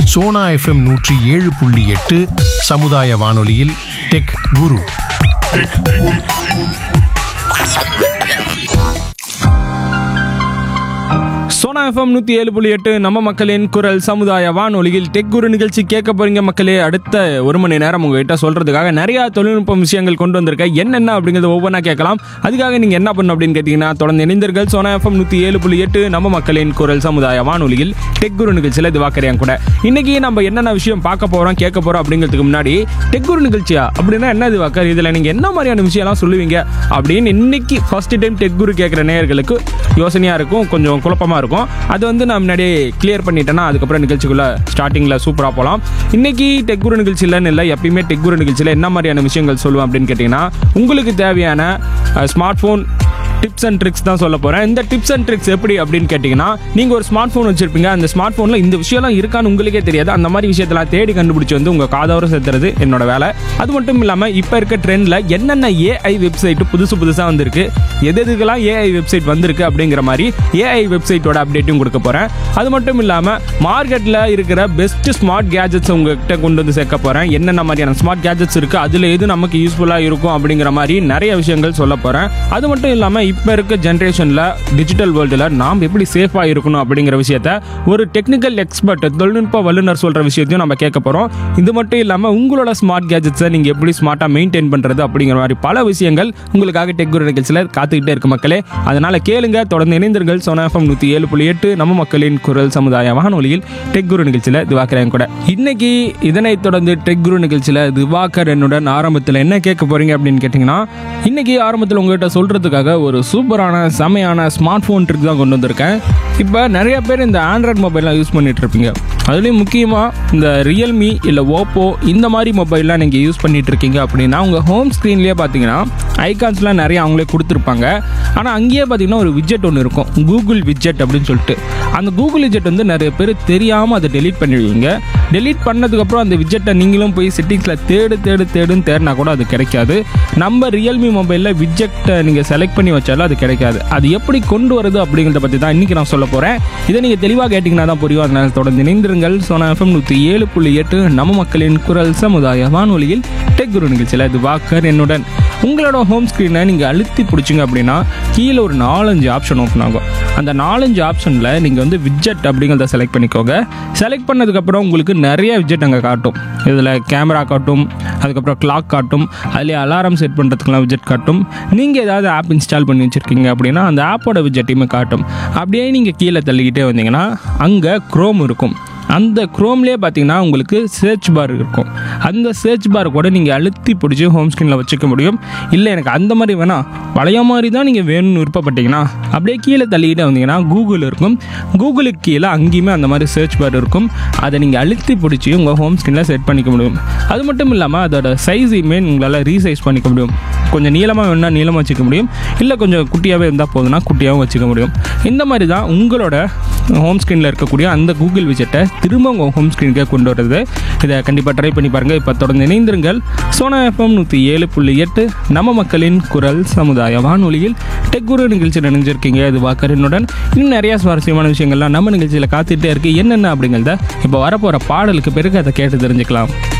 Sona FM நூற்றி ஏழு புள்ளி எட்டு சமுதாய வானொலியில் டெக் குரு சோனா எஃப்எம் நூற்றி ஏழு புள்ளி எட்டு நம்ம மக்களின் குரல் சமுதாய வானொலியில் டெக் குரு நிகழ்ச்சி கேட்க போறீங்க மக்களே அடுத்த ஒரு மணி நேரம் உங்ககிட்ட சொல்றதுக்காக நிறைய தொழில்நுட்ப விஷயங்கள் கொண்டு வந்திருக்கேன் என்னென்ன அப்படிங்கிறத ஒவ்வொன்றா கேட்கலாம் அதுக்காக நீங்க என்ன பண்ணணும் அப்படின்னு கேட்டீங்கன்னா தொடர்ந்து இணைந்தீர்கள் சோனா எஃப்எம் நூற்றி ஏழு புள்ளி எட்டு நம்ம மக்களின் குரல் சமுதாய வானொலியில் டெக் குரு நிகழ்ச்சியில் இது வாக்கறியாங்க கூட இன்னைக்கு நம்ம என்னென்ன விஷயம் பார்க்க போறோம் கேட்க போறோம் அப்படிங்கிறதுக்கு முன்னாடி டெக் குரு நிகழ்ச்சியா அப்படின்னா என்ன இது வாக்கர் இதுல நீங்க என்ன மாதிரியான விஷயம்லாம் சொல்லுவீங்க அப்படின்னு இன்னைக்கு ஃபர்ஸ்ட் டைம் டெக் குரு கேட்குற நேயர்களுக்கு யோசனையா இருக்கும் கொஞ்சம் குழப்பமா இருக்கும் அது வந்து நான் முன்னாடியே கிளியர் பண்ணிட்டேன்னா அதுக்கப்புறம் நிகழ்ச்சிக்குள்ள ஸ்டார்டிங்ல சூப்பரா போகலாம் இன்னைக்கு டெக் குரு நிகழ்ச்சியிலன்னு இல்லை எப்பயுமே டெக் குரு நிகழ்ச்சியில் என்ன மாதிரியான விஷயங்கள் சொல்லுவேன் அப்படின்னு கேட்டிங்கன்னா உங்களுக்கு தேவையான smartphone tips and tricks தான் சொல்ல போகிறேன் இந்த டிப்ஸ் அண்ட் ட்ரிக்ஸ் எப்படி அப்படின்னு கேட்டிங்கன்னா நீங்கள் ஒரு ஸ்மார்ட் ஃபோன் வச்சிருப்பீங்க அந்த ஸ்மார்ட் ஃபோனில் இந்த விஷயம்லாம் இருக்கான்னு உங்களுக்கே தெரியாது அந்த மாதிரி விஷயத்தெல்லாம் தேடி கண்டுபிடிச்சி வந்து உங்கள் காதோர சேர்த்துறது என்னோட வேலை அது மட்டும் இல்லாமல் இப்போ இருக்க ட்ரெண்டில் என்னென்ன ஏஐ வெப்சைட் புதுசு புதுசாக வந்திருக்கு எது எதுக்கெல்லாம் ஏஐ வெப்சைட் வந்திருக்கு அப்படிங்கிற மாதிரி ஏஐ வெப்சைட்டோட அப்டேட்டும் கொடுக்க போகிறேன் அது மட்டும் இல்லாமல் மார்க்கெட்டில் இருக்கிற பெஸ்ட் ஸ்மார்ட் கேஜெட்ஸ் உங்ககிட்ட கொண்டு வந்து சேர்க்க போகிறேன் என்னென்ன மாதிரியான ஸ்மார்ட் கேஜெட்ஸ் இருக்குது அதில் எது நமக்கு யூஸ்ஃபுல்லாக இருக்கும் அப்படிங்கிற மாதிரி நிறைய விஷயங்கள் சொல்ல போகிறேன் அது மட்டும் இல்லாமல் இப்போ இருக்க ஜென்ரேஷனில் டிஜிட்டல் வேர்ல்டில் நாம் எப்படி சேஃபாக இருக்கணும் அப்படிங்கிற விஷயத்த ஒரு டெக்னிக்கல் எக்ஸ்பர்ட் தொழில்நுட்ப வல்லுநர் சொல்கிற விஷயத்தையும் நம்ம கேட்க போகிறோம் இது மட்டும் இல்லாமல் உங்களோட ஸ்மார்ட் கேஜெட்ஸை நீங்கள் எப்படி ஸ்மார்ட்டாக மெயின்டைன் பண்ணுறது அப்படிங்கிற மாதிரி பல விஷயங்கள் உங்களுக்காக டெக் குரு நிகழ்ச்சியில் காத்துக்கிட்டே இருக்கு மக்களே அதனால் கேளுங்க தொடர்ந்து இணைந்தீர்கள் சோனா எஃப்எம் நூற்றி ஏழு புள்ளி எட்டு நம்ம மக்களின் குரல் சமுதாய வானொலியில் டெக் குரு நிகழ்ச்சியில் திவாக்கரன் கூட இன்னைக்கு இதனைத் தொடர்ந்து டெக் குரு நிகழ்ச்சியில் திவாகர் என்னுடன் ஆரம்பத்தில் என்ன கேட்க போறீங்க அப்படின்னு கேட்டிங்கன்னா இன்னைக்கு ஆரம்பத்தில் உங்ககிட்ட சொல்றதுக்காக ஒரு சூப்பரான செமையான ஸ்மார்ட் ஃபோன் ட்ரிக் தான் கொண்டு வந்திருக்கேன் இப்போ நிறைய பேர் இந்த ஆண்ட்ராய்ட் மொபைல்லாம் யூஸ் பண்ணிட்டு இருப்பீங்க அதுலேயும் முக்கியமாக இந்த ரியல்மி இல்லை ஓப்போ இந்த மாதிரி மொபைல்லாம் நீங்கள் யூஸ் பண்ணிட்டு இருக்கீங்க அப்படின்னா உங்கள் ஹோம் ஸ்க்ரீன்லேயே பார்த்தீங்கன்னா ஐகான்ஸ்லாம் நிறைய அவங்களே கொடுத்துருப்பாங்க ஆனால் அங்கேயே பார்த்தீங்கன்னா ஒரு விஜெட் ஒன்று இருக்கும் கூகுள் விஜெட் அப்படின்னு சொல்லிட்டு அந்த கூகுள் விஜெட் வந்து நிறைய பேர் தெரியாமல் அதை டெலீட் பண்ணிடுவீங்க டெலீட் பண்ணதுக்கப்புறம் அந்த விஜெட்டை நீங்களும் போய் செட்டிங்ஸில் தேடு தேடு தேடுன்னு தேடினா கூட அது கிடைக்காது நம்ம ரியல்மி மொபைலில் விஜெட்டை நீங்கள் செலக்ட் பண்ணி வச்சாலும் அது கிடைக்காது அது எப்படி கொண்டு வருது அப்படிங்கிறத பற்றி தான் இன்றைக்கி நான் சொல்ல போகிறேன் இதை நீங்கள் தெளிவாக கேட்டிங்கன்னா தான் புரியும் அதனால் தொடர்ந்து இணைந்திருங்கள் சோனா எஃப்எம் நூற்றி ஏழு புள்ளி எட்டு நம்ம மக்களின் குரல் சமுதாய வானொலியில் டெக் குரு நிகழ்ச்சியில் இது வாக்கர் என்னுடன் உங்களோட ஹோம் ஸ்க்ரீனை நீங்கள் அழுத்தி பிடிச்சிங்க அப்படின்னா கீழே ஒரு நாலஞ்சு ஆப்ஷன் ஓப்பன் ஆகும் அந்த நாலஞ்சு ஆப்ஷனில் நீங்கள் வந்து விஜெட் அப்படிங்கிறத செலக்ட் பண்ணிக்கோங்க செலக்ட் பண்ணதுக்கப்புறம் உங்களுக்கு நிறைய விஜெட் அங்கே காட்டும் இதில் கேமரா காட்டும் அதுக்கப்புறம் கிளாக் காட்டும் அதுலேயே அலாரம் செட் பண்ணுறதுக்குலாம் விஜெட் காட்டும் நீங்கள் ஏதாவது ஆப் இன்ஸ்டால் பண்ணி வச்சுருக்கீங்க அப்படின்னா அந்த ஆப்போட விஜெட்டையுமே காட்டும் அப்படியே நீங்கள் கீழே தள்ளிக்கிட்டே வந்தீங்கன்னா அங்கே க்ரோம் இருக்கும் அந்த க்ரோம்லேயே பார்த்தீங்கன்னா உங்களுக்கு சர்ச் பார் இருக்கும் அந்த சர்ச் பார் கூட நீங்கள் அழுத்தி பிடிச்சி ஹோம் ஸ்க்ரீனில் வச்சுக்க முடியும் இல்லை எனக்கு அந்த மாதிரி வேணாம் பழைய மாதிரி தான் நீங்கள் வேணும்னு விருப்பப்பட்டீங்கன்னா அப்படியே கீழே தள்ளிக்கிட்டே வந்தீங்கன்னா கூகுள் இருக்கும் கூகுளுக்கு கீழே அங்கேயுமே அந்த மாதிரி சர்ச் பார் இருக்கும் அதை நீங்கள் அழுத்தி பிடிச்சி உங்கள் ஹோம் ஸ்க்ரீனில் செட் பண்ணிக்க முடியும் அது மட்டும் இல்லாமல் அதோட சைஸையுமே உங்களால் ரீசைஸ் பண்ணிக்க முடியும் கொஞ்சம் நீளமாக வேணால் நீளமாக வச்சுக்க முடியும் இல்லை கொஞ்சம் குட்டியாகவே இருந்தால் போதுன்னா குட்டியாகவும் வச்சுக்க முடியும் இந்த மாதிரி தான் உங்களோட ஹோம் ஸ்க்ரீனில் இருக்கக்கூடிய அந்த கூகுள் விஜெட்டை திரும்ப உங்கள் ஹோம் ஸ்க்ரீனுக்கே கொண்டு வர்றது இதை கண்டிப்பாக ட்ரை பண்ணி பாருங்கள் இப்போ தொடர்ந்து இணைந்திருங்கள் சோனா எஃப்எம் நூற்றி ஏழு புள்ளி எட்டு நம்ம மக்களின் குரல் சமுதாய வானொலியில் டெக் குரு நிகழ்ச்சி நினைஞ்சிருக்கீங்க இது வாக்கரனுடன் இன்னும் நிறைய சுவாரஸ்யமான விஷயங்கள்லாம் நம்ம நிகழ்ச்சியில் காத்துட்டே இருக்குது என்னென்ன அப்படிங்கிறத இப்போ வரப்போகிற பாடலுக்கு பிறகு அதை கேட்டு தெரிஞ்சுக்கலாம்